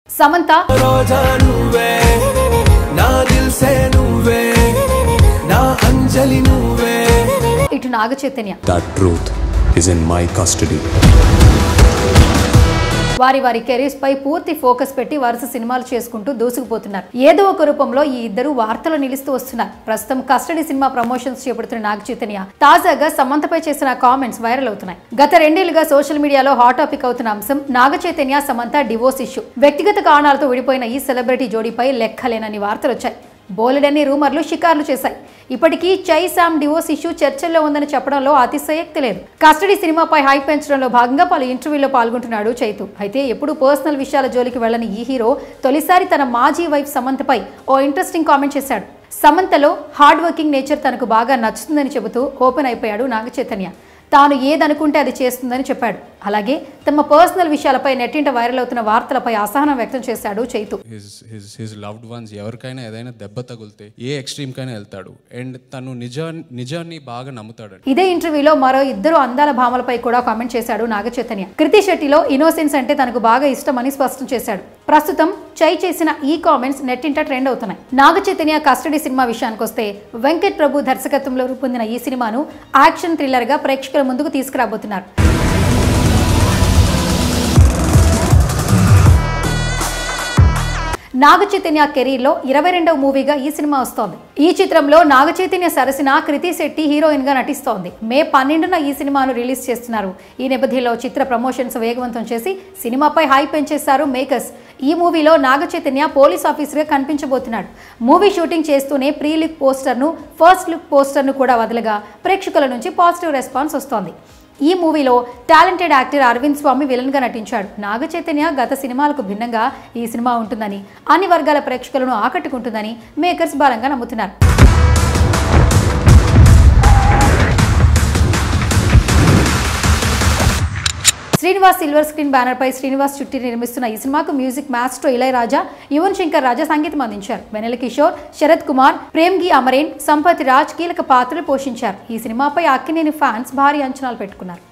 సమంత రోజా నువ్వే నా దిల్సే నువ్వే నా అంజలి నువ్వే ఇటు నాగ Chaitanya That truth is in my custody. వారి వారి కెరీర్స్ పై పూర్తి ఫోకస్ పెట్టి వరుస సినిమాలు చేసుకుంటూ దూసుకుపోతున్నారు ఏదో ఒక రూపంలో ఈ ఇద్దరు వార్తలు నిలుస్తూ వస్తున్నారు ప్రస్తుతం కస్టడీ సినిమా ప్రమోషన్స్ చేపడుతున్న నాగ చైతన్య తాజాగా సమంతపై చేసిన కామెంట్స్ వైరల్ అవుతున్నాయి గత రెండేళ్లుగా సోషల్ మీడియాలో హాట్ టాపిక్ అవుతున్న అంశం నాగ చైతన్య సమంత డివోర్స్ ఇష్యూ వ్యక్తిగత కారణాలతో విడిపోయిన ఈ సెలబ్రిటీ జోడీపై లెక్కలేనని వార్తలు వచ్చాయి బోలెడన్ని రూమర్లు షికార్లు చేశాయి ఇప్పటికీ చై సామ్ డివోర్స్ ఇష్యూ చర్చల్లో ఉందని చెప్పడంలో అతిశయక్తి లేదు కస్టడీ సినిమాపై హైప్ పెంచడంలో భాగంగా పలు ఇంటర్వ్యూలో పాల్గొంటున్నాడు చైతు అయితే ఎప్పుడు పర్సనల్ విషయాల జోలికి వెళ్ళని ఈ హీరో తొలిసారి తన మాజీ వైఫ్ సమంతపై ఓ ఇంట్రెస్టింగ్ కామెంట్ చేశాడు సమంతలో హార్డ్ వర్కింగ్ నేచర్ తనకు బాగా నచ్చుతుందని చెబుతూ ఓపెన్ అయిపోయాడు నాగ చైతన్య తాను ఏదనుకుంటే అది చేస్తుందని చెప్పాడు అలాగే తమ పర్సనల్ విషయాలపై నెట్టింట వైరల్ అవుతున్న వార్తలపై అసహనం వ్యక్తం చేశాడు Chaitu his his his loved ones ఎవరికైనా ఏదైనా దెబ్బ తగిలితే ఏ ఎక్స్ట్రీమ్ కైనా వెళ్తాడు అండ్ తను నిజా నిజాన్ని బాగా నమ్ముతాడు ఇదే ఇంటర్వ్యూలో మరో ఇద్దరు అందాల భామలపై కూడా కామెంట్ చేశాడు నాగ చైతన్య కృతి శెట్టిలో ఇన్నోసెన్స్ అంటే తనకు బాగా ఇష్టమని స్పష్టం చేశాడు ప్రస్తుతం చై చేసిన ఈ కామెంట్స్ నెట్టింట ట్రెండ్ అవుతున్నాయి నాగ చైతన్య కస్టడీ సినిమా విషయానికి వస్తే వెంకట్ ప్రభు దర్శకత్వంలో రూపొందిన ఈ సినిమాను యాక్షన్ థ్రిల్లర్ గా ప్రేక్షకుల ముందుకు తీసుకురాబోతున్నారు నాగ చైతన్య కెరీర్ లో ఇరవై రెండవ మూవీగా ఈ సినిమా వస్తోంది ఈ చిత్రంలో నాగ చైతన్య సరసన కృతి శెట్టి హీరోయిన్ గా నటిస్తోంది మే పన్నెండున ఈ సినిమాను రిలీజ్ చేస్తున్నారు ఈ నేపథ్యంలో చిత్ర ప్రమోషన్స్ వేగవంతం చేసి సినిమాపై హై పెంచేశారు మేకర్స్ ఈ మూవీలో నాగ చైతన్య పోలీస్ ఆఫీసర్ గా కనిపించబోతున్నాడు మూవీ షూటింగ్ చేస్తూనే ప్రీ లుక్ పోస్టర్ ను ఫస్ట్ లుక్ పోస్టర్ ను కూడా వదలగా ప్రేక్షకుల నుంచి పాజిటివ్ రెస్పాన్స్ వస్తోంది ఈ మూవీలో talented actor Arvind Swamy villain గా నటించాడు నాగ చైతన్య గత సినిమాలకు భిన్నంగా ఈ సినిమా ఉంటుందని అన్ని వర్గాల ప్రేక్షకులను ఆకట్టుకుంటుందని మేకర్స్ బలంగా నమ్ముతున్నారు శ్రీనివాస్ సిల్వర్ స్క్రీన్ బ్యానర్ పై శ్రీనివాస్ చుట్టి నిర్మిస్తున్న ఈ సినిమాకు మ్యూజిక్ మాస్ట్రో ఇళయరాజా యువన్ శంకర్ రాజా సంగీతం అందించారు వెనెల కిషోర్ శరత్ కుమార్ ప్రేమ్గి అమరేన్ సంపత్ రాజ్ కీలక పాత్రలు పోషించారు ఈ సినిమాపై అక్కినేని ఫ్యాన్స్ భారీ అంచనాలు పెట్టుకున్నారు